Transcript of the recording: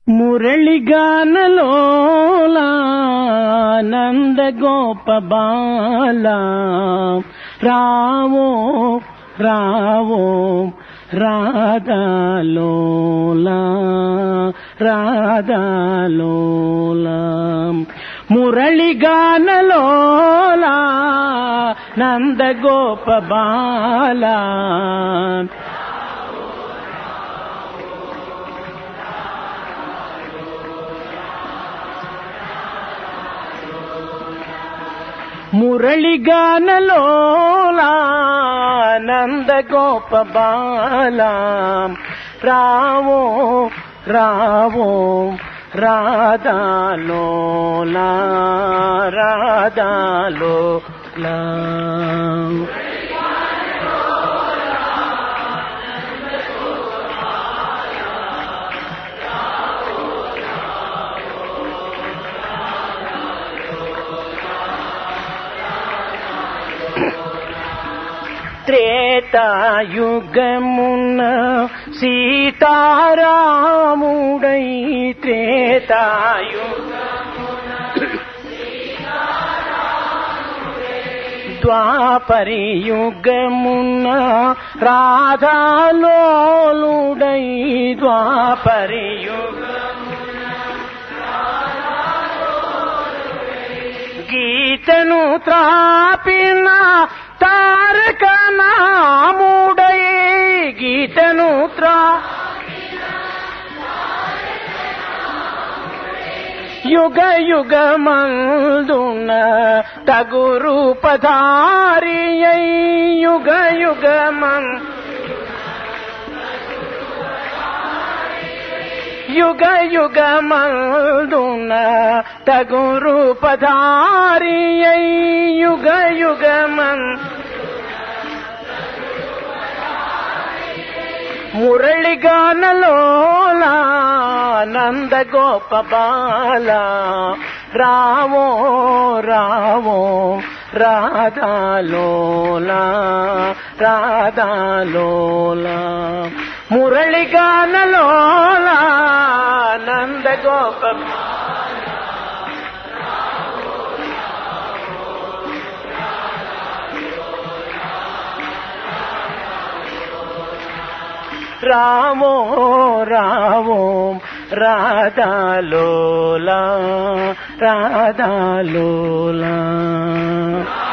మురళిగానలోలానంద గోప బాల రావో రావో రాధాలోలా రాధాలోలా మురళిగానలోలా నంద గోప బాల మురళిగానలోలా నంద గోప బాల రావో రావో రాధాలోలా రాధాలోలా త్రేతాయుగమున సీతారాముడై త్రేతాయు ద్వాపరియుగమున రాధాలోలుడై ద్వాపరియుగ గీతను త్రాపిన తారక నాముడై గీతను త్రా యుగ యుగ మందున తగు రూపధారి యుగ యుగ మం యుగ యుగ మందున తగు రూపధారి యుగ యుగ మం మురళిగానలోలా నంద గోప బాల రావో రావో రాధాలోలా రాధాలోలా మురళిగానలోలా నంద గోప రావో రావో రాధాలోలా రాధాలోలా